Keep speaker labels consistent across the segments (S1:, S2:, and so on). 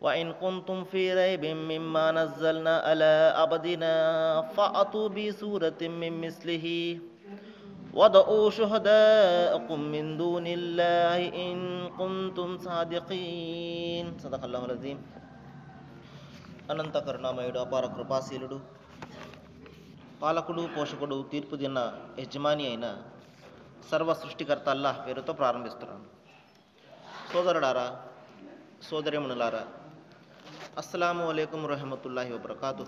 S1: وإن كنتم في ريب مما نزلنا على عبدنا فأتوا بسورة من مثله وضعوا شهداءكم من دون الله إن كنتم صادقين صدق الله العظيم అనంత కరుణామయుడు అపార కృపాశీలుడు పాలకుడు పోషకుడు తీర్పు తిన్న యజమాని అయిన సర్వ సృష్టికర్త అల్లాహ్ పేరుతో ప్రారంభిస్తున్నాను సోదరుడారా సోదరిమణులారా అస్సలాము అలైకుం రహమతుల్లాహి వబర్కాతు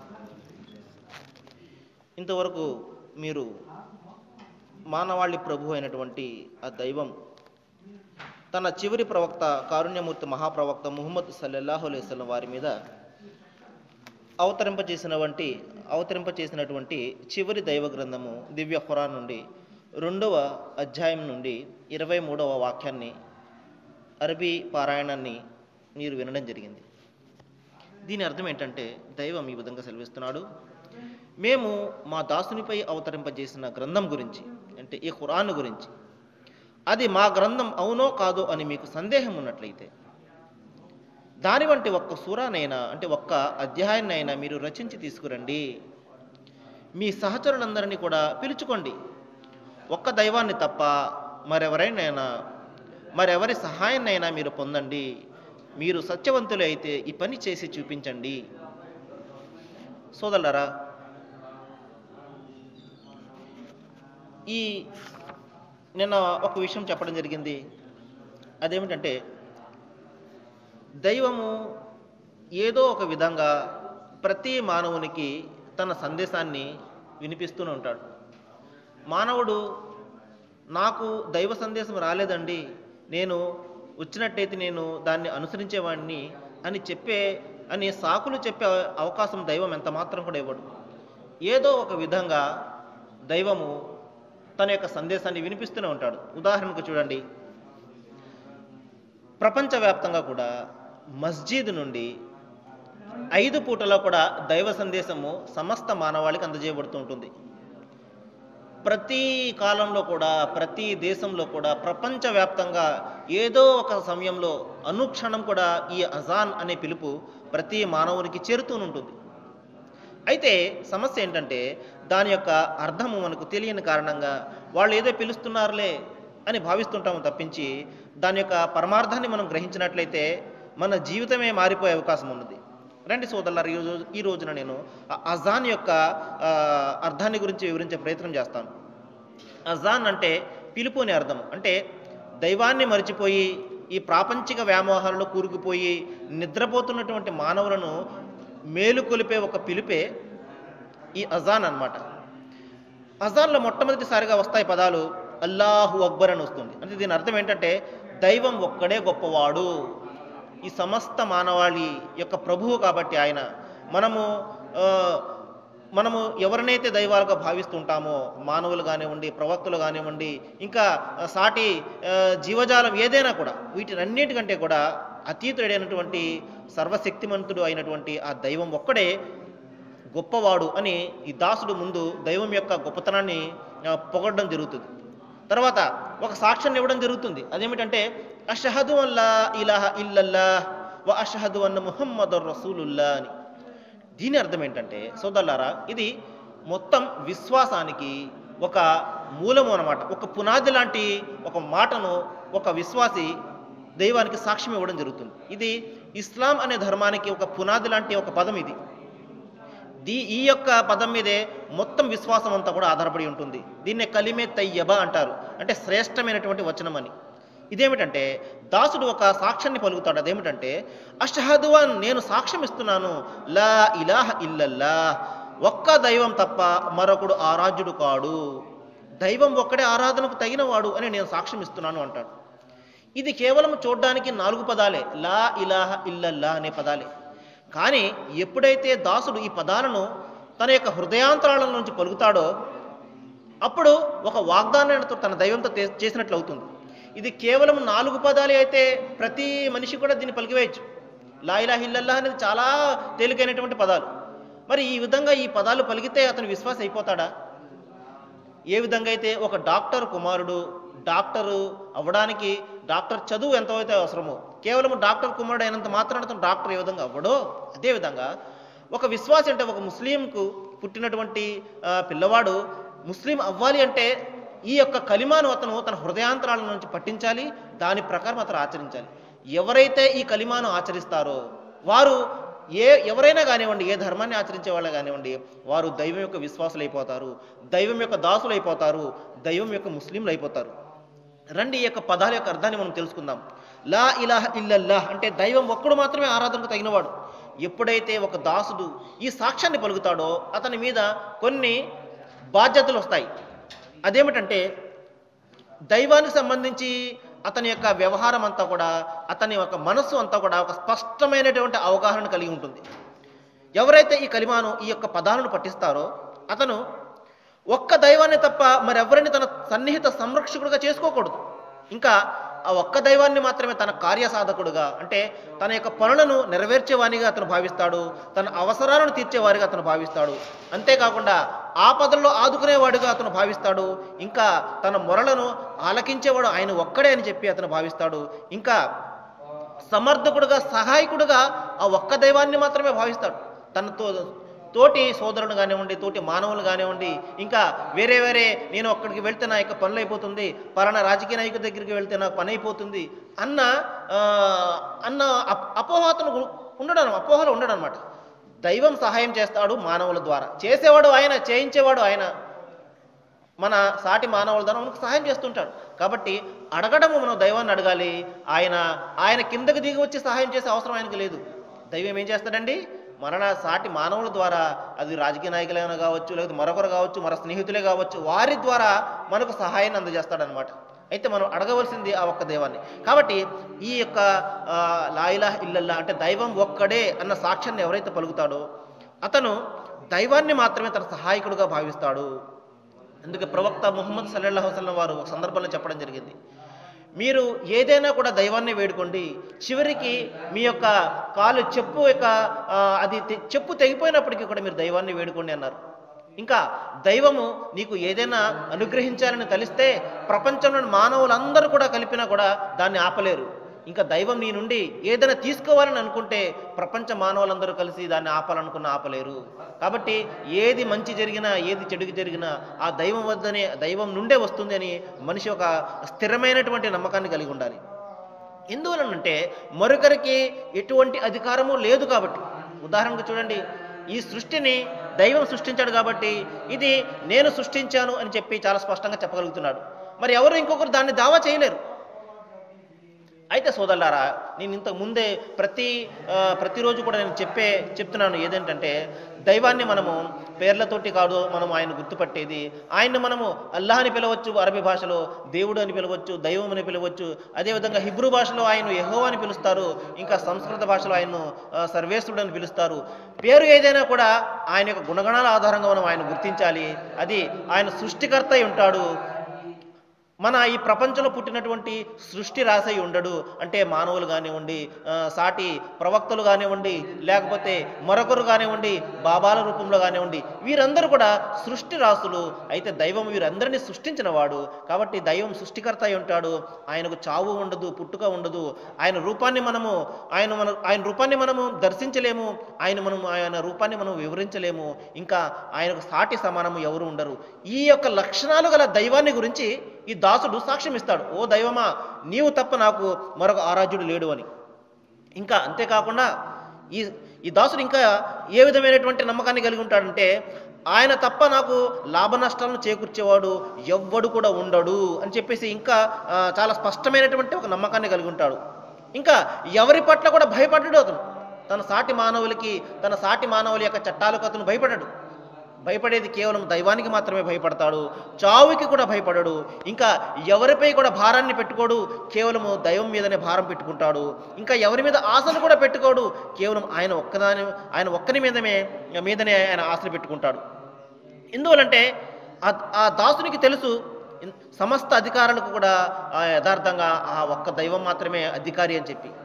S1: ఇంతవరకు మీరు మానవాళి ప్రభు అయినటువంటి ఆ దైవం తన చివరి ప్రవక్త కారుణ్యమూర్తి మహాప్రవక్త ముహమ్మద్ సల్లల్లాహు అలైవల్లం వారి మీద అవతరింపజేసినటువంటి అవతరింపచేసినటువంటి చివరి దైవ గ్రంథము దివ్య ఖురాన్ నుండి రెండవ అధ్యాయం నుండి ఇరవై మూడవ వాక్యాన్ని అరబీ పారాయణాన్ని మీరు వినడం జరిగింది దీని అర్థం ఏంటంటే దైవం ఈ విధంగా సెలవిస్తున్నాడు మేము మా దాసునిపై అవతరింపజేసిన గ్రంథం గురించి అంటే ఈ ఖురాన్ గురించి అది మా గ్రంథం అవునో కాదో అని మీకు సందేహం ఉన్నట్లయితే దాని వంటి ఒక్క సూరానైనా అంటే ఒక్క అధ్యాయాన్నైనా మీరు రచించి తీసుకురండి మీ సహచరులందరినీ కూడా పిలుచుకోండి ఒక్క దైవాన్ని తప్ప మరెవరైనా మరెవరి సహాయాన్నైనా మీరు పొందండి మీరు సత్యవంతులు అయితే ఈ పని చేసి చూపించండి సోదరులారా ఈ నిన్న ఒక విషయం చెప్పడం జరిగింది అదేమిటంటే దైవము ఏదో ఒక విధంగా ప్రతి మానవునికి తన సందేశాన్ని వినిపిస్తూనే ఉంటాడు మానవుడు నాకు దైవ సందేశం రాలేదండి నేను వచ్చినట్టయితే నేను దాన్ని అనుసరించేవాడిని అని చెప్పే అని సాకులు చెప్పే అవకాశం దైవం ఎంత మాత్రం కూడా ఇవ్వడు ఏదో ఒక విధంగా దైవము తన యొక్క సందేశాన్ని వినిపిస్తూనే ఉంటాడు ఉదాహరణకు చూడండి ప్రపంచవ్యాప్తంగా కూడా మస్జిద్ నుండి ఐదు పూటలో కూడా దైవ సందేశము సమస్త మానవాళికి అందజేయబడుతూ ఉంటుంది ప్రతి కాలంలో కూడా ప్రతి దేశంలో కూడా ప్రపంచవ్యాప్తంగా ఏదో ఒక సమయంలో అనుక్షణం కూడా ఈ అజాన్ అనే పిలుపు ప్రతి మానవునికి చేరుతూనుంటుంది అయితే సమస్య ఏంటంటే దాని యొక్క అర్థము మనకు తెలియని కారణంగా వాళ్ళు ఏదో పిలుస్తున్నారులే అని భావిస్తుంటాము తప్పించి దాని యొక్క పరమార్థాన్ని మనం గ్రహించినట్లయితే మన జీవితమే మారిపోయే అవకాశం ఉన్నది రండి సోదరులారు ఈ రోజు ఈ రోజున నేను ఆ అజాన్ యొక్క ఆ, అర్థాన్ని గురించి వివరించే ప్రయత్నం చేస్తాను అజాన్ అంటే పిలుపు అని అర్థం అంటే దైవాన్ని మరిచిపోయి ఈ ప్రాపంచిక వ్యామోహాలలో కూరుకుపోయి నిద్రపోతున్నటువంటి మానవులను మేలుకొలిపే ఒక పిలుపే ఈ అజాన్ అన్నమాట అజాన్లో మొట్టమొదటిసారిగా వస్తాయి పదాలు అల్లాహు అక్బర్ అని వస్తుంది అంటే దీని అర్థం ఏంటంటే దైవం ఒక్కడే గొప్పవాడు ఈ సమస్త మానవాళి యొక్క ప్రభువు కాబట్టి ఆయన మనము ఆ, మనము ఎవరినైతే దైవాలుగా భావిస్తుంటామో మానవులు కానివ్వండి ప్రవక్తలు కానివ్వండి ఇంకా ఆ, సాటి ఆ, జీవజాలం ఏదైనా కూడా వీటినన్నిటికంటే కూడా అతీతుడైనటువంటి సర్వశక్తిమంతుడు అయినటువంటి ఆ దైవం ఒక్కడే గొప్పవాడు అని ఈ దాసుడు ముందు దైవం యొక్క గొప్పతనాన్ని ఆ, పొగడడం జరుగుతుంది తర్వాత ఒక సాక్ష్యాన్ని ఇవ్వడం జరుగుతుంది అదేమిటంటే అషహదు అల్లా ఇలాహ ఇల్లల్లా వ అషహదు అన్న ముహమ్మద్ రసూలుల్లా అని దీని అర్థం ఏంటంటే సోదరులారా ఇది మొత్తం విశ్వాసానికి ఒక మూలము అన్నమాట ఒక పునాది లాంటి ఒక మాటను ఒక విశ్వాసి దైవానికి సాక్ష్యం ఇవ్వడం జరుగుతుంది ఇది ఇస్లాం అనే ధర్మానికి ఒక పునాది లాంటి ఒక పదం ఇది దీ ఈ యొక్క పదం మీదే మొత్తం విశ్వాసం అంతా కూడా ఆధారపడి ఉంటుంది దీన్నే కలిమే తయ్యబ అంటారు అంటే శ్రేష్టమైనటువంటి వచనం అని ఇదేమిటంటే దాసుడు ఒక సాక్ష్యాన్ని పలుకుతాడు అదేమిటంటే అషహదు అన్ నేను సాక్ష్యం ఇస్తున్నాను లా ఇలాహ ఇల్లల్లా ఒక్క దైవం తప్ప మరొకడు ఆరాధ్యుడు కాడు దైవం ఒక్కడే ఆరాధనకు తగినవాడు అని నేను సాక్ష్యం ఇస్తున్నాను అంటాడు ఇది కేవలం చూడడానికి నాలుగు పదాలే లా ఇలాహ ఇల్లల్లా అనే పదాలే కానీ ఎప్పుడైతే దాసుడు ఈ పదాలను తన యొక్క హృదయాంతరాల నుంచి పలుకుతాడో అప్పుడు ఒక వాగ్దానంతో తన దైవంతో తే- చేసినట్లు అవుతుంది ఇది కేవలం నాలుగు పదాలే అయితే ప్రతి మనిషి కూడా దీన్ని పలికివేయచ్చు లా ఇలాహ ఇల్లల్లా అనేది చాలా తేలికైనటువంటి పదాలు మరి ఈ విధంగా ఈ పదాలు పలికితే అతను విశ్వాస అయిపోతాడా ఏ విధంగా అయితే ఒక డాక్టర్ కుమారుడు డాక్టరు అవ్వడానికి డాక్టర్ చదువు ఎంతైతే అవసరమో కేవలం డాక్టర్ కుమారుడు అయినంత మాత్రాన అతను డాక్టర్ ఏ విధంగా అవ్వడో అదేవిధంగా ఒక విశ్వాసి అంటే ఒక ముస్లింకు పుట్టినటువంటి ఆ, పిల్లవాడు ముస్లిం అవ్వాలి అంటే ఈ యొక్క కలిమాను అతను తన హృదయాంతరాల నుంచి పట్టించాలి దాని ప్రకారం అతను ఆచరించాలి ఎవరైతే ఈ కలిమాను ఆచరిస్తారో వారు ఏ ఎవరైనా కానివ్వండి ఏ ధర్మాన్ని ఆచరించే వాళ్ళు కానివ్వండి వారు దైవం యొక్క విశ్వాసులు అయిపోతారు దైవం యొక్క దాసులు అయిపోతారు దైవం యొక్క ముస్లింలు అయిపోతారు రండి ఈ యొక్క పదాల యొక్క అర్థాన్ని మనం తెలుసుకుందాం లా ఇలాహ ఇల్లల్లాహ్ అంటే దైవం ఒక్కడు మాత్రమే ఆరాధనకు తగినవాడు ఎప్పుడైతే ఒక దాసుడు ఈ సాక్ష్యాన్ని పలుకుతాడో అతని మీద కొన్ని బాధ్యతలు వస్తాయి అదేమిటంటే దైవానికి సంబంధించి అతని యొక్క వ్యవహారం అంతా కూడా అతని యొక్క మనస్సు అంతా కూడా ఒక స్పష్టమైనటువంటి అవగాహన కలిగి ఉంటుంది ఎవరైతే ఈ కలిమాను ఈ యొక్క పదాలను పఠిస్తారో అతను ఒక్క దైవాన్ని తప్ప మరెవరిని తన సన్నిహిత సంరక్షకుడుగా చేసుకోకూడదు ఇంకా ఆ ఒక్క దైవాన్ని మాత్రమే తన కార్యసాధకుడుగా అంటే తన యొక్క పనులను నెరవేర్చేవానిగా అతను భావిస్తాడు తన అవసరాలను తీర్చేవారిగా అతను భావిస్తాడు అంతేకాకుండా ఆపదల్లో ఆదుకునేవాడుగా అతను భావిస్తాడు ఇంకా తన మొరలను ఆలకించేవాడు ఆయన ఒక్కడే అని చెప్పి అతను భావిస్తాడు ఇంకా సమర్థకుడుగా సహాయకుడుగా ఆ ఒక్క దైవాన్ని మాత్రమే భావిస్తాడు తనతో తోటి సోదరుడు కానివ్వండి తోటి మానవులు కానివ్వండి ఇంకా వేరే వేరే నేను అక్కడికి వెళ్తే నా యొక్క పనులు అయిపోతుంది పలానా రాజకీయ నాయకుడి దగ్గరికి వెళ్తే నాకు పని అయిపోతుంది అన్న ఆ, అన్న అప్- అపోహ అతను ఉండడం అపోహలు ఉండడం అనమాట దైవం సహాయం చేస్తాడు మానవుల ద్వారా చేసేవాడు ఆయన చేయించేవాడు ఆయన మన సాటి మానవుల ద్వారా మనకు సహాయం చేస్తుంటాడు కాబట్టి అడగడము మనం దైవాన్ని అడగాలి ఆయన ఆయన కిందకి దిగి వచ్చి సహాయం చేసే అవసరం ఆయనకు లేదు దైవం ఏం చేస్తాడండి మన సాటి మానవుల ద్వారా అది రాజకీయ నాయకులైనా కావచ్చు లేకపోతే మరొకరు కావచ్చు మన స్నేహితులే కావచ్చు వారి ద్వారా మనకు సహాయాన్ని అందజేస్తాడనమాట అయితే మనం అడగవలసింది ఆ ఒక్క దైవాన్ని కాబట్టి ఈ యొక్క ఆ, లాయిలా ఇల్లల్లా అంటే దైవం ఒక్కడే అన్న సాక్ష్యాన్ని ఎవరైతే పలుకుతాడో అతను దైవాన్ని మాత్రమే తన సహాయకుడుగా భావిస్తాడు అందుకే ప్రవక్త ముహమ్మద్ సల్లల్లాహు వసల్లం వారు ఒక సందర్భంలో చెప్పడం జరిగింది మీరు ఏదైనా కూడా దైవాన్ని వేడుకోండి చివరికి మీ యొక్క కాలు చెప్పు యొక్క ఆ, అది తె- చెప్పు తెగిపోయినప్పటికీ కూడా మీరు దైవాన్ని వేడుకోండి అన్నారు ఇంకా దైవము నీకు ఏదైనా అనుగ్రహించాలని తలిస్తే ప్రపంచంలోని మానవులందరూ కూడా కలిపినా కూడా దాన్ని ఆపలేరు ఇంకా దైవం నీ నుండి ఏదైనా తీసుకోవాలని అనుకుంటే ప్రపంచ మానవులందరూ కలిసి దాన్ని ఆపాలనుకున్న ఆపలేరు కాబట్టి ఏది మంచి జరిగినా ఏది చెడుకి జరిగినా ఆ దైవం వద్దనే దైవం నుండే వస్తుంది అని మనిషి ఒక స్థిరమైనటువంటి నమ్మకాన్ని కలిగి ఉండాలి ఎందువలనంటే మరొకరికి ఎటువంటి అధికారము లేదు కాబట్టి ఉదాహరణకు చూడండి ఈ సృష్టిని దైవం సృష్టించాడు కాబట్టి ఇది నేను సృష్టించాను అని చెప్పి చాలా స్పష్టంగా చెప్పగలుగుతున్నాడు మరి ఎవరు ఇంకొకరు దాన్ని దావా చేయలేరు అయితే సోదరులారా నేను ఇంతకు ముందే ప్రతి ఆ, ప్రతిరోజు కూడా నేను చెప్పే చెప్తున్నాను ఏదేంటంటే దైవాన్ని మనము పేర్లతోటి కాదు మనం ఆయన గుర్తుపట్టేది ఆయన్ని మనము అల్లాహ్ అని పిలవచ్చు అరబీ భాషలో దేవుడు అని పిలవచ్చు దైవం అని పిలవచ్చు అదేవిధంగా హిబ్రూ భాషలో ఆయన యహో అని పిలుస్తారు ఇంకా సంస్కృత భాషలో ఆయన్ను ఆ, సర్వేశ్వరుడు అని పిలుస్తారు పేరు ఏదైనా కూడా ఆయన యొక్క గుణగణాల ఆధారంగా మనం ఆయన గుర్తించాలి అది ఆయన సృష్టికర్త అయి ఉంటాడు మన ఈ ప్రపంచంలో పుట్టినటువంటి సృష్టి రాసై ఉండడు అంటే మానవులు కానివ్వండి ఆ, సాటి ప్రవక్తలు కానివ్వండి లేకపోతే మరొకరు కానివ్వండి బాబాల రూపంలో కానివ్వండి వీరందరూ కూడా సృష్టి రాసులు అయితే దైవం వీరందరినీ సృష్టించిన వాడు కాబట్టి దైవం సృష్టికర్త అయి ఉంటాడు ఆయనకు చావు ఉండదు పుట్టుక ఉండదు ఆయన రూపాన్ని మనము ఆయన మన ఆయన రూపాన్ని మనము దర్శించలేము ఆయన మనము ఆయన రూపాన్ని మనం వివరించలేము ఇంకా ఆయనకు సాటి సమానము ఎవరు ఉండరు ఈ యొక్క లక్షణాలు గల దైవాన్ని గురించి ఈ దాసుడు సాక్ష్యం ఇస్తాడు ఓ దైవమా నీవు తప్ప నాకు మరొక ఆరాధ్యుడు లేడు అని ఇంకా అంతేకాకుండా ఈ ఈ దాసుడు ఇంకా ఏ విధమైనటువంటి నమ్మకాన్ని కలిగి ఉంటాడంటే ఆయన తప్ప నాకు లాభ నష్టాలను చేకూర్చేవాడు ఎవ్వడు కూడా ఉండడు అని చెప్పేసి ఇంకా ఆ, చాలా స్పష్టమైనటువంటి ఒక నమ్మకాన్ని కలిగి ఉంటాడు ఇంకా ఎవరి పట్ల కూడా భయపడ్డాడు అతను తన సాటి మానవులకి తన సాటి మానవుల యొక్క చట్టాలకు అతను భయపడ్డాడు భయపడేది కేవలం దైవానికి మాత్రమే భయపడతాడు చావుకి కూడా భయపడడు ఇంకా ఎవరిపై కూడా భారాన్ని పెట్టుకోడు కేవలము దైవం మీదనే భారం పెట్టుకుంటాడు ఇంకా ఎవరి మీద ఆశలు కూడా పెట్టుకోడు కేవలం ఆయన ఒక్కదాని ఆయన ఒక్కని మీదనే మీదనే ఆయన ఆశలు పెట్టుకుంటాడు ఎందువలంటే ఆ- ఆ దాసునికి తెలుసు ఇన్- సమస్త అధికారులకు కూడా ఆ యథార్థంగా ఆ ఒక్క దైవం మాత్రమే అధికారి అని చెప్పి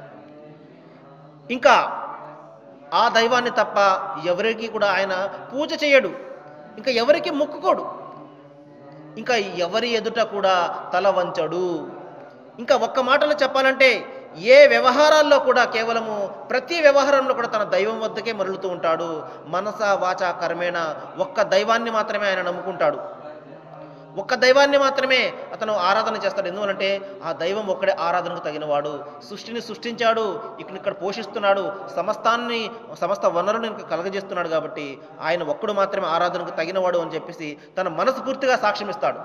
S1: ఇంకా ఆ దైవాన్ని తప్ప ఎవరికి కూడా ఆయన పూజ చేయడు ఇంకా ఎవరికి మొక్కుకోడు ఇంకా ఎవరి ఎదుట కూడా తల వంచడు ఇంకా ఒక్క మాటలో చెప్పాలంటే ఏ వ్యవహారాల్లో కూడా కేవలము ప్రతి వ్యవహారంలో కూడా తన దైవం వద్దకే మరలుతూ ఉంటాడు మనస వాచ కర్మేణ ఒక్క దైవాన్ని మాత్రమే ఆయన నమ్ముకుంటాడు ఒక్క దైవాన్ని మాత్రమే అతను ఆరాధన చేస్తాడు ఎందువలంటే ఆ దైవం ఒక్కడే ఆరాధనకు తగినవాడు సృష్టిని సృష్టించాడు ఇక్కడ ఇక్కడ పోషిస్తున్నాడు సమస్తాన్ని సమస్త వనరులను ఇంకా కలగజేస్తున్నాడు కాబట్టి ఆయన ఒక్కడు మాత్రమే ఆరాధనకు తగినవాడు అని చెప్పేసి తన మనసు పూర్తిగా సాక్ష్యం ఇస్తాడు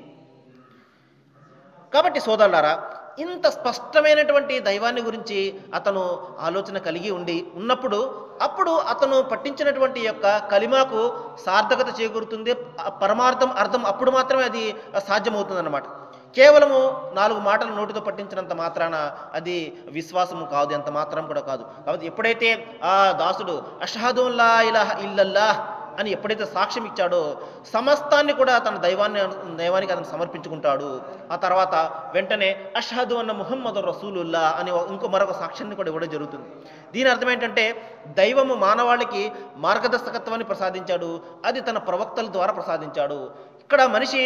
S1: కాబట్టి సోదరులారా ఇంత స్పష్టమైనటువంటి దైవాన్ని గురించి అతను ఆలోచన కలిగి ఉండి ఉన్నప్పుడు అప్పుడు అతను పట్టించినటువంటి యొక్క కలిమాకు సార్థకత చేకూరుతుంది ఆ పరమార్థం అర్థం అప్పుడు మాత్రమే అది సాధ్యమవుతుంది అన్నమాట కేవలము నాలుగు మాటలు నోటితో పట్టించినంత మాత్రాన అది విశ్వాసము కాదు ఎంత మాత్రం కూడా కాదు కాబట్టి ఎప్పుడైతే ఆ దాసుడు అషహదుల్లా ఇలాహ ఇల్లల్లాహ్ అని ఎప్పుడైతే సాక్ష్యం ఇచ్చాడో సమస్తాన్ని కూడా తన దైవాన్ని దైవానికి అతను సమర్పించుకుంటాడు ఆ తర్వాత వెంటనే అషహదు అన్న ముహమ్మద్ రసూలుల్లా అని ఒక- ఇంకో మరొక సాక్ష్యాన్ని కూడా ఇవ్వడం జరుగుతుంది దీని అర్థం ఏంటంటే దైవము మానవాళికి మార్గదర్శకత్వాన్ని ప్రసాదించాడు అది తన ప్రవక్తల ద్వారా ప్రసాదించాడు ఇక్కడ మనిషి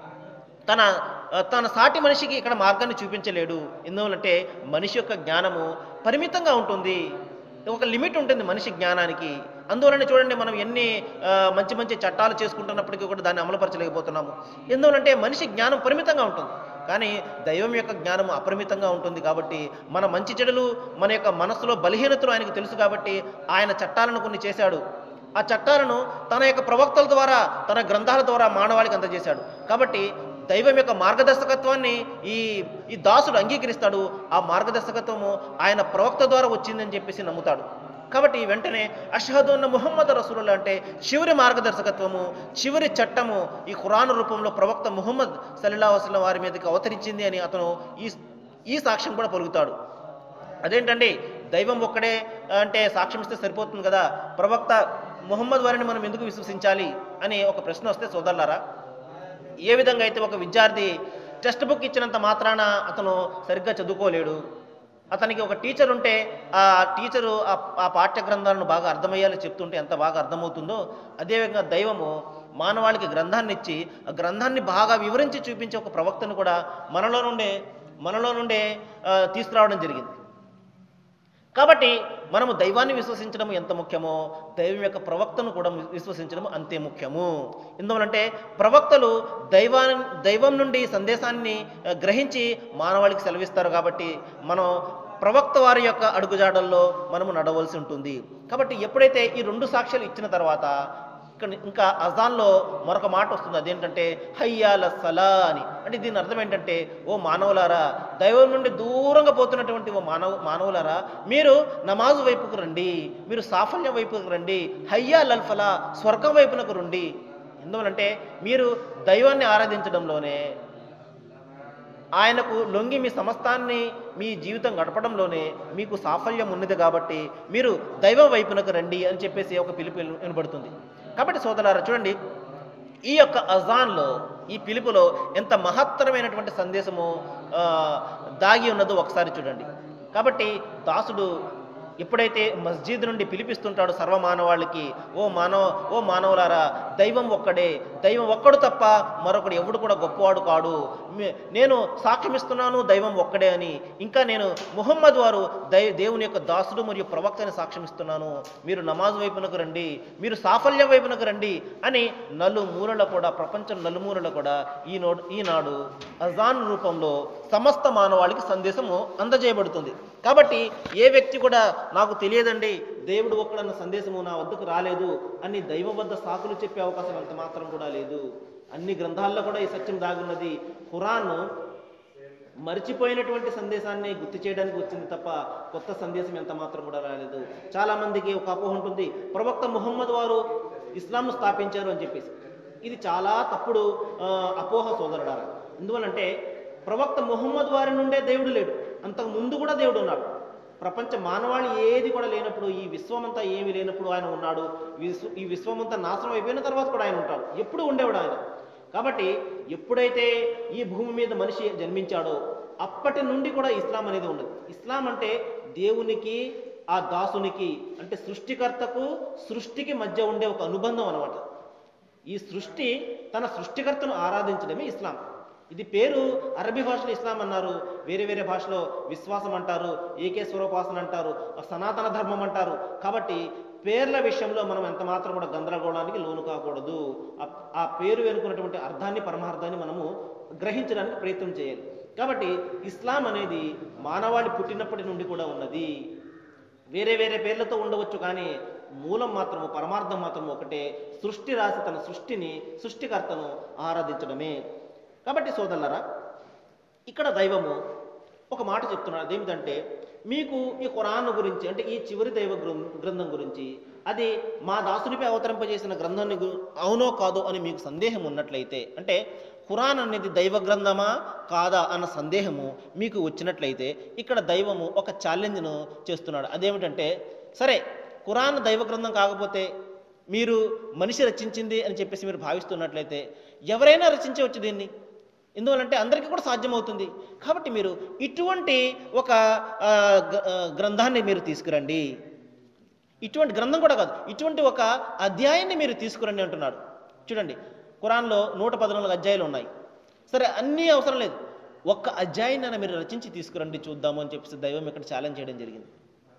S1: తన తన సాటి మనిషికి ఇక్కడ మార్గాన్ని చూపించలేడు ఎందువలంటే మనిషి యొక్క జ్ఞానము పరిమితంగా ఉంటుంది ఒక లిమిట్ ఉంటుంది మనిషి జ్ఞానానికి అందువలన చూడండి మనం ఎన్ని ఆ, మంచి మంచి చట్టాలు చేసుకుంటున్నప్పటికీ కూడా దాన్ని అమలుపరచలేకపోతున్నాము ఎందువలంటే మనిషి జ్ఞానం పరిమితంగా ఉంటుంది కానీ దైవం యొక్క జ్ఞానం అపరిమితంగా ఉంటుంది కాబట్టి మన మంచి చెడులు మన యొక్క మనస్సులో బలహీనతలు ఆయనకు తెలుసు కాబట్టి ఆయన చట్టాలను కొన్ని చేశాడు ఆ చట్టాలను తన యొక్క ప్రవక్తల ద్వారా తన గ్రంథాల ద్వారా మానవాళికి అందజేశాడు కాబట్టి దైవం యొక్క మార్గదర్శకత్వాన్ని ఈ ఈ దాసుడు అంగీకరిస్తాడు ఆ మార్గదర్శకత్వము ఆయన ప్రవక్త ద్వారా వచ్చిందని చెప్పేసి నమ్ముతాడు కాబట్టి వెంటనే అషహదు అన్న ముహమ్మద్ రసూలుల్లా అంటే చివరి మార్గదర్శకత్వము చివరి చట్టము ఈ ఖురాన్ రూపంలో ప్రవక్త ముహమ్మద్ సల్లా వసలం వారి మీదకి అవతరించింది అని అతను ఈ ఈ సాక్ష్యం కూడా పలుకుతాడు అదేంటండి దైవం ఒక్కడే అంటే సాక్ష్యం ఇస్తే సరిపోతుంది కదా ప్రవక్త ముహమ్మద్ వారిని మనం ఎందుకు విశ్వసించాలి అని ఒక ప్రశ్న వస్తే సోదరులారా ఏ విధంగా అయితే ఒక విద్యార్థి టెక్స్ట్ బుక్ ఇచ్చినంత మాత్రాన అతను సరిగ్గా చదువుకోలేడు అతనికి ఒక టీచర్ ఉంటే ఆ టీచరు ఆ ఆ పాఠ్య గ్రంథాలను బాగా అర్థమయ్యేలా చెప్తుంటే ఎంత బాగా అర్థమవుతుందో అదేవిధంగా దైవము మానవాళికి గ్రంథాన్ని ఇచ్చి ఆ గ్రంథాన్ని బాగా వివరించి చూపించే ఒక ప్రవక్తను కూడా మనలో నుండే మనలో నుండే ఆ, తీసుకురావడం జరిగింది కాబట్టి మనము దైవాన్ని విశ్వసించడం ఎంత ముఖ్యమో దైవం యొక్క ప్రవక్తను కూడా విశ్వసించడం అంతే ముఖ్యము ఎందువలంటే ప్రవక్తలు దైవా దైవం నుండి సందేశాన్ని ఆ, గ్రహించి మానవాళికి సెలవిస్తారు కాబట్టి మనం ప్రవక్త వారి యొక్క అడుగుజాడల్లో మనము నడవలసి ఉంటుంది కాబట్టి ఎప్పుడైతే ఈ రెండు సాక్ష్యాలు ఇచ్చిన తర్వాత ఇక్కడ ఇంకా అజాన్లో మరొక మాట వస్తుంది అదేంటంటే హయ్యాల సలా అని అంటే దీని అర్థం ఏంటంటే ఓ మానవులారా దైవం నుండి దూరంగా పోతున్నటువంటి ఓ మానవ మానవులారా మీరు నమాజు వైపుకు రండి మీరు సాఫల్యం వైపుకు రండి హయ్యాల్ అల్ఫలా స్వర్గం వైపునకు రండి ఎందువలంటే మీరు దైవాన్ని ఆరాధించడంలోనే ఆయనకు లొంగి మీ సమస్తాన్ని మీ జీవితం గడపడంలోనే మీకు సాఫల్యం ఉన్నది కాబట్టి మీరు దైవం వైపునకు రండి అని చెప్పేసి ఒక పిలుపు విన- వినబడుతుంది కాబట్టి సోదరులారా చూడండి ఈ యొక్క అజాన్లో ఈ పిలుపులో ఎంత మహత్తరమైనటువంటి సందేశము ఆ, దాగి ఉన్నదో ఒకసారి చూడండి కాబట్టి దాసుడు ఎప్పుడైతే మస్జిద్ నుండి పిలిపిస్తుంటాడో సర్వమానవాళికి ఓ మానవ ఓ మానవులారా దైవం ఒక్కడే దైవం ఒక్కడు తప్ప మరొకడు ఎవడు కూడా గొప్పవాడు కాడు మే- నేను సాక్ష్యమిస్తున్నాను దైవం ఒక్కడే అని ఇంకా నేను ముహమ్మద్ వారు దై దేవుని యొక్క దాసుడు మరియు ప్రవక్తని సాక్ష్యమిస్తున్నాను మీరు నమాజ్ వైపునకు రండి మీరు సాఫల్యం వైపునకు రండి అని నలుమూలల కూడా ప్రపంచం నలుమూలల కూడా ఈనోడు ఈనాడు అజాన్ రూపంలో సమస్త మానవాళికి సందేశము అందజేయబడుతుంది కాబట్టి ఏ వ్యక్తి కూడా నాకు తెలియదండి దేవుడు ఒక్కడన్న సందేశము నా వద్దకు రాలేదు అని దైవం వద్ద సాకులు చెప్పే అవకాశం అంత మాత్రం కూడా లేదు అన్ని గ్రంథాల్లో కూడా ఈ సత్యం దాగున్నది ఖురాన్ మర్చిపోయినటువంటి సందేశాన్ని గుర్తు చేయడానికి వచ్చింది తప్ప కొత్త సందేశం ఎంత మాత్రం కూడా రాలేదు చాలా మందికి ఒక అపోహ ఉంటుంది ప్రవక్త ముహమ్మద్ వారు ఇస్లాంను స్థాపించారు అని చెప్పేసి ఇది చాలా తప్పుడు ఆ, అపోహ సోదరుడారా ఎందువలంటే ప్రవక్త ముహమ్మద్ వారి నుండే దేవుడు లేడు అంతకు ముందు కూడా దేవుడు ఉన్నాడు ప్రపంచ మానవాళి ఏది కూడా లేనప్పుడు ఈ విశ్వమంతా ఏమీ లేనప్పుడు ఆయన ఉన్నాడు విశ్వ ఈ విశ్వమంతా నాశనం అయిపోయిన తర్వాత కూడా ఆయన ఉంటాడు ఎప్పుడు ఉండేవాడు ఆయన కాబట్టి ఎప్పుడైతే ఈ భూమి మీద మనిషి జన్మించాడో అప్పటి నుండి కూడా ఇస్లాం అనేది ఉండదు ఇస్లాం అంటే దేవునికి ఆ దాసునికి అంటే సృష్టికర్తకు సృష్టికి మధ్య ఉండే ఒక అనుబంధం అనమాట ఈ సృష్టి తన సృష్టికర్తను ఆరాధించడమే ఇస్లాం ఇది పేరు అరబీ భాషలో ఇస్లాం అన్నారు వేరే వేరే భాషలో విశ్వాసం అంటారు ఏకేశ్వరోపాసన అంటారు సనాతన ధర్మం అంటారు కాబట్టి పేర్ల విషయంలో మనం ఎంత మాత్రం కూడా గందరగోళానికి లోను కాకూడదు ఆ- ఆ పేరు వెనుకున్నటువంటి అర్థాన్ని పరమార్థాన్ని మనము గ్రహించడానికి ప్రయత్నం చేయాలి కాబట్టి ఇస్లాం అనేది మానవాళి పుట్టినప్పటి నుండి కూడా ఉన్నది వేరే వేరే పేర్లతో ఉండవచ్చు కానీ మూలం మాత్రము పరమార్థం మాత్రము ఒకటే సృష్టి రాసి తన సృష్టిని సృష్టికర్తను ఆరాధించడమే కాబట్టి సోదరులరా ఇక్కడ దైవము ఒక మాట చెప్తున్నాడు అదేమిటంటే మీకు ఈ ఖురాన్ గురించి అంటే ఈ చివరి దైవ గ్రం- గ్రంథం గురించి అది మా దాసునిపై అవతరింపజేసిన గ్రంథాన్ని గు- అవునో కాదో అని మీకు సందేహం ఉన్నట్లయితే అంటే ఖురాన్ అనేది దైవ గ్రంథమా కాదా అన్న సందేహము మీకు వచ్చినట్లయితే ఇక్కడ దైవము ఒక ఛాలెంజ్ను చేస్తున్నాడు అదేమిటంటే సరే ఖురాన్ దైవ గ్రంథం కాకపోతే మీరు మనిషి రచించింది అని చెప్పేసి మీరు భావిస్తున్నట్లయితే ఎవరైనా రచించవచ్చు దీన్ని ఎందువలంటే అందరికీ కూడా సాధ్యమవుతుంది కాబట్టి మీరు ఇటువంటి ఒక ఆ, గ- ఆ, గ్రంథాన్ని మీరు తీసుకురండి ఇటువంటి గ్రంథం కూడా కాదు ఇటువంటి ఒక అధ్యాయాన్ని మీరు తీసుకురండి అంటున్నాడు చూడండి ఖురాన్లో నూట పద్నాలుగు అధ్యాయాలు ఉన్నాయి సరే అన్నీ అవసరం లేదు ఒక్క అధ్యాయాన్ని మీరు రచించి తీసుకురండి చూద్దాము అని చెప్పేసి దైవం ఇక్కడ ఛాలెంజ్ చేయడం జరిగింది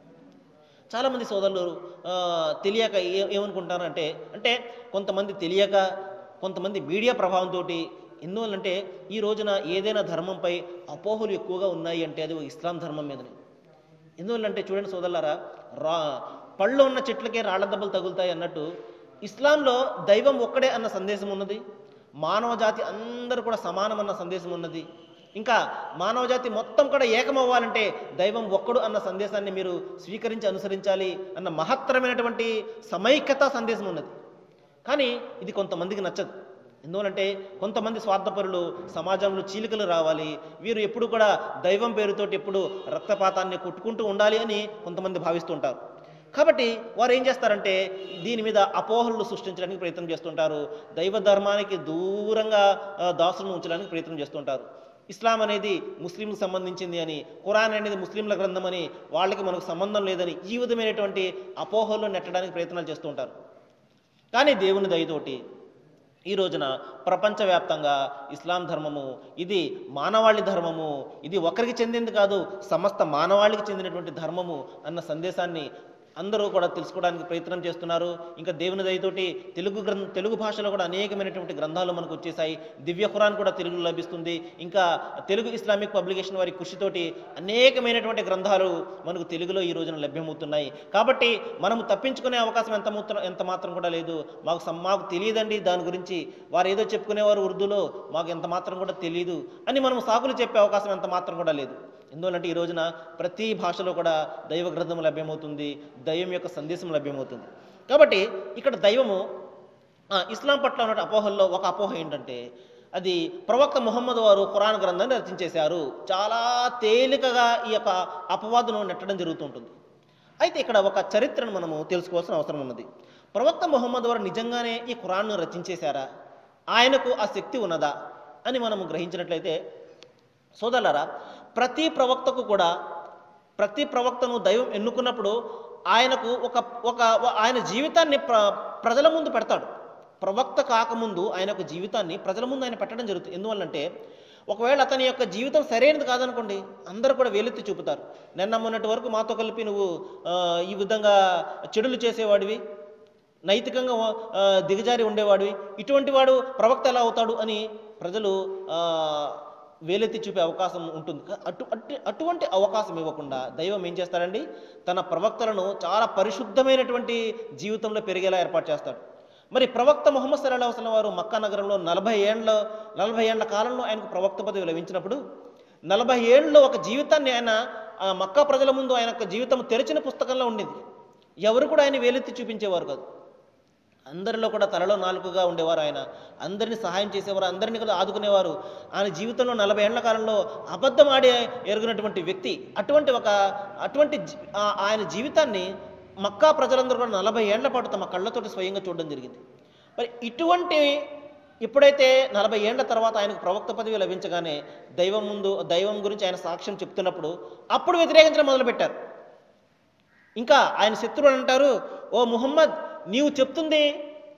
S1: చాలామంది సోదరులు ఆ, తెలియక ఏ ఏమనుకుంటారంటే అంటే కొంతమంది తెలియక కొంతమంది మీడియా ప్రభావంతో ఎందువల్లంటే ఈ రోజున ఏదైనా ధర్మంపై అపోహలు ఎక్కువగా ఉన్నాయి అంటే అది ఒక ఇస్లాం ధర్మం మీదనే ఎందువల్లంటే చూడండి సోదరులారా రా పళ్ళు ఉన్న చెట్లకే రాళ్ల దెబ్బలు తగులుతాయి అన్నట్టు ఇస్లాంలో దైవం ఒక్కడే అన్న సందేశం ఉన్నది మానవ జాతి అందరూ కూడా సమానం అన్న సందేశం ఉన్నది ఇంకా మానవ జాతి మొత్తం కూడా ఏకమవ్వాలంటే దైవం ఒక్కడు అన్న సందేశాన్ని మీరు స్వీకరించి అనుసరించాలి అన్న మహత్తరమైనటువంటి సమైక్యతా సందేశం ఉన్నది కానీ ఇది కొంతమందికి నచ్చదు ఎందువలంటే కొంతమంది స్వార్థపరులు సమాజంలో చీలికలు రావాలి వీరు ఎప్పుడు కూడా దైవం పేరుతోటి ఎప్పుడు రక్తపాతాన్ని కొట్టుకుంటూ ఉండాలి అని కొంతమంది భావిస్తుంటారు కాబట్టి వారు ఏం చేస్తారంటే దీని మీద అపోహలు సృష్టించడానికి ప్రయత్నం చేస్తుంటారు దైవ ధర్మానికి దూరంగా ఆ, దాసులను ఉంచడానికి ప్రయత్నం చేస్తుంటారు ఇస్లాం అనేది ముస్లింలకు సంబంధించింది అని ఖురాన్ అనేది ముస్లింల గ్రంథం అని వాళ్ళకి మనకు సంబంధం లేదని ఈ విధమైనటువంటి అపోహలు నెట్టడానికి ప్రయత్నాలు చేస్తూ ఉంటారు కానీ దేవుని దయతోటి ఈ రోజున ప్రపంచవ్యాప్తంగా ఇస్లాం ధర్మము ఇది మానవాళి ధర్మము ఇది ఒకరికి చెందింది కాదు సమస్త మానవాళికి చెందినటువంటి ధర్మము అన్న సందేశాన్ని అందరూ కూడా తెలుసుకోవడానికి ప్రయత్నం చేస్తున్నారు ఇంకా దేవుని దయతోటి తెలుగు గ్రంథ తెలుగు భాషలో కూడా అనేకమైనటువంటి గ్రంథాలు మనకు వచ్చేసాయి దివ్య ఖురాన్ కూడా తెలుగులో లభిస్తుంది ఇంకా తెలుగు ఇస్లామిక్ పబ్లికేషన్ వారి కృషితోటి అనేకమైనటువంటి గ్రంథాలు మనకు తెలుగులో ఈ రోజున లభ్యమవుతున్నాయి కాబట్టి మనము తప్పించుకునే అవకాశం ఎంత మాత్రం ఎంత మాత్రం కూడా లేదు మాకు సం- మాకు తెలియదండి దాని గురించి వారు ఏదో చెప్పుకునేవారు ఉర్దూలో మాకు ఎంత మాత్రం కూడా తెలియదు అని మనం సాకులు చెప్పే అవకాశం ఎంత మాత్రం కూడా లేదు ఎందువలంటే ఈ రోజున ప్రతి భాషలో కూడా దైవ గ్రంథం లభ్యమవుతుంది దైవం యొక్క సందేశం లభ్యమవుతుంది కాబట్టి ఇక్కడ దైవము ఆ, ఇస్లాం పట్ల ఉన్న అపోహల్లో ఒక అపోహ ఏంటంటే అది ప్రవక్త ముహమ్మద్ వారు ఖురాన్ గ్రంథాన్ని రచించేశారు చాలా తేలికగా ఈ యొక్క అపవాదును నెట్టడం జరుగుతుంటుంది అయితే ఇక్కడ ఒక చరిత్రను మనము తెలుసుకోవాల్సిన అవసరం ఉన్నది ప్రవక్త ముహమ్మద్ వారు నిజంగానే ఈ ఖురాన్ను రచించేశారా ఆయనకు ఆ శక్తి ఉన్నదా అని మనము గ్రహించినట్లయితే సోదరులారా ప్రతి ప్రవక్తకు కూడా ప్రతి ప్రవక్తను దైవం ఎన్నుకున్నప్పుడు ఆయనకు ఒక ఒక ఆయన జీవితాన్ని ప్ర ప్రజల ముందు పెడతాడు ప్రవక్త కాకముందు ఆయన యొక్క జీవితాన్ని ప్రజల ముందు ఆయన పెట్టడం జరుగుతుంది ఎందువల్లంటే ఒకవేళ అతని యొక్క జీవితం సరైనది కాదనుకోండి అందరూ కూడా వేలెత్తి చూపుతారు నిన్న మొన్నటి వరకు మాతో కలిపి నువ్వు ఆ, ఈ విధంగా చెడులు చేసేవాడివి నైతికంగా ఆ, దిగజారి ఉండేవాడివి ఇటువంటి వాడు ప్రవక్త ఎలా అవుతాడు అని ప్రజలు ఆ, వేలెత్తి చూపే అవకాశం ఉంటుంది కా- అటు అటు అటువంటి అవకాశం ఇవ్వకుండా దైవం ఏం చేస్తాడండి తన ప్రవక్తలను చాలా పరిశుద్ధమైనటువంటి జీవితంలో పెరిగేలా ఏర్పాటు చేస్తాడు మరి ప్రవక్త ముహమ్మద్ సల్లాహు వసలం వారు మక్కా నగరంలో నలభై ఏండ్ల నలభై ఏండ్ల కాలంలో ఆయనకు ప్రవక్త పదవి లభించినప్పుడు నలభై ఏళ్ళలో ఒక జీవితాన్ని ఆయన ఆ మక్కా ప్రజల ముందు ఆయన యొక్క జీవితం తెరిచిన పుస్తకంలో ఉండింది ఎవరు కూడా ఆయన వేలెత్తి చూపించేవారు కాదు అందరిలో కూడా తలలో నాలుగుగా ఉండేవారు ఆయన అందరినీ సహాయం చేసేవారు అందరినీ కూడా ఆదుకునేవారు ఆయన జీవితంలో నలభై ఏళ్ల కాలంలో అబద్ధం ఆడి ఎరుగునటువంటి వ్యక్తి అటువంటి ఒక అటువంటి జీ- ఆ- ఆయన జీవితాన్ని మక్కా ప్రజలందరూ కూడా నలభై ఏళ్ల పాటు తమ కళ్ళతోటి స్వయంగా చూడడం జరిగింది మరి ఇటువంటి ఎప్పుడైతే నలభై ఏళ్ల తర్వాత ఆయనకు ప్రవక్త పదవి లభించగానే దైవం ముందు దైవం గురించి ఆయన సాక్ష్యం చెప్తున్నప్పుడు అప్పుడు వ్యతిరేకించడం మొదలుపెట్టారు ఇంకా ఆయన శత్రువులు అంటారు ఓ ముహమ్మద్ నీవు చెప్తుంది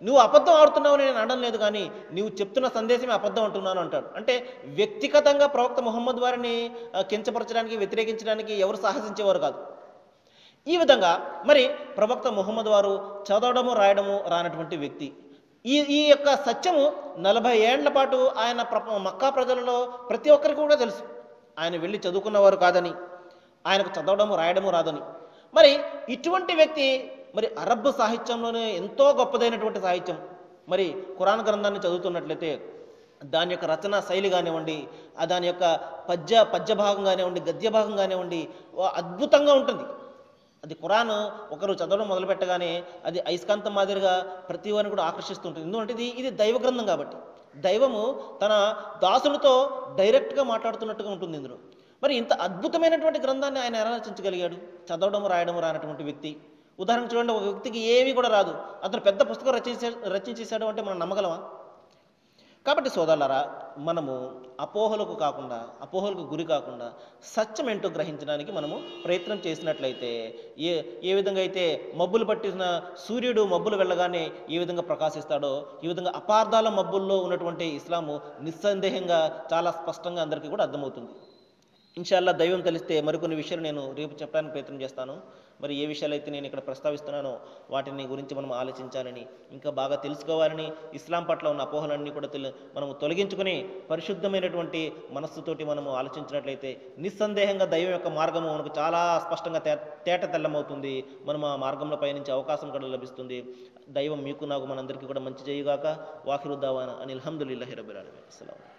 S1: నువ్వు అబద్ధం ఆడుతున్నావు నేను అనడం లేదు కానీ నువ్వు చెప్తున్న సందేశమే అబద్ధం అంటున్నాను అంటాడు అంటే వ్యక్తిగతంగా ప్రవక్త ముహమ్మద్ వారిని ఆ, కించపరచడానికి వ్యతిరేకించడానికి ఎవరు సాహసించేవారు కాదు ఈ విధంగా మరి ప్రవక్త ముహమ్మద్ వారు చదవడము రాయడము రానటువంటి వ్యక్తి ఈ ఈ యొక్క సత్యము నలభై ఏండ్ల పాటు ఆయన ప్ర మక్కా ప్రజలలో ప్రతి ఒక్కరికి కూడా తెలుసు ఆయన వెళ్ళి చదువుకున్నవారు కాదని ఆయనకు చదవడము రాయడము రాదని మరి ఇటువంటి వ్యక్తి మరి అరబ్ సాహిత్యంలోనే ఎంతో గొప్పదైనటువంటి సాహిత్యం మరి ఖురాన్ గ్రంథాన్ని చదువుతున్నట్లయితే దాని యొక్క రచన శైలి కానివ్వండి ఆ దాని యొక్క పద్య పద్య భాగం కానివ్వండి గద్య భాగం కానివ్వండి వా- అద్భుతంగా ఉంటుంది అది ఖురాన్ ఒకరు చదవడం మొదలు పెట్టగానే అది అయస్కాంతం మాదిరిగా ప్రతి వారిని కూడా ఆకర్షిస్తుంటుంది ఎందుకంటే ఇది ఇది దైవ గ్రంథం కాబట్టి దైవము తన దాసులతో డైరెక్ట్గా మాట్లాడుతున్నట్టుగా ఉంటుంది ఇందులో మరి ఇంత అద్భుతమైనటువంటి గ్రంథాన్ని ఆయన ఎలా రచించగలిగాడు చదవడం రాయడం రానటువంటి వ్యక్తి ఉదాహరణ చూడండి ఒక వ్యక్తికి ఏమీ కూడా రాదు అతను పెద్ద పుస్తకం రచించే రచించేశాడు అంటే మనం నమ్మగలమా కాబట్టి సోదరులారా మనము అపోహలకు కాకుండా అపోహలకు గురి కాకుండా సత్యం ఏంటో గ్రహించడానికి మనము ప్రయత్నం చేసినట్లయితే ఏ ఏ విధంగా అయితే మబ్బులు పట్టిన సూర్యుడు మబ్బులు వెళ్ళగానే ఏ విధంగా ప్రకాశిస్తాడో ఈ విధంగా అపార్థాల మబ్బుల్లో ఉన్నటువంటి ఇస్లాము నిస్సందేహంగా చాలా స్పష్టంగా అందరికీ కూడా అర్థమవుతుంది ఇన్షాల్లా దైవం తెలిస్తే మరికొన్ని విషయాలు నేను రేపు చెప్పడానికి ప్రయత్నం చేస్తాను మరి ఏ విషయాలు అయితే నేను ఇక్కడ ప్రస్తావిస్తున్నానో వాటిని గురించి మనం ఆలోచించాలని ఇంకా బాగా తెలుసుకోవాలని ఇస్లాం పట్ల ఉన్న అపోహలన్నీ కూడా తెలు మనము తొలగించుకొని పరిశుద్ధమైనటువంటి మనస్సుతోటి మనము ఆలోచించినట్లయితే నిస్సందేహంగా దైవం యొక్క మార్గము మనకు చాలా స్పష్టంగా తే తేట తెల్లమవుతుంది మనం ఆ మార్గంలో పయనించే అవకాశం కూడా లభిస్తుంది దైవం మీకు నాకు మనందరికీ కూడా మంచి చేయుగాక వాహిరుద్దావాన అని అల్హమ్దుల్లాహి రబ్బిల్ ఆలమీన్ అస్సలాము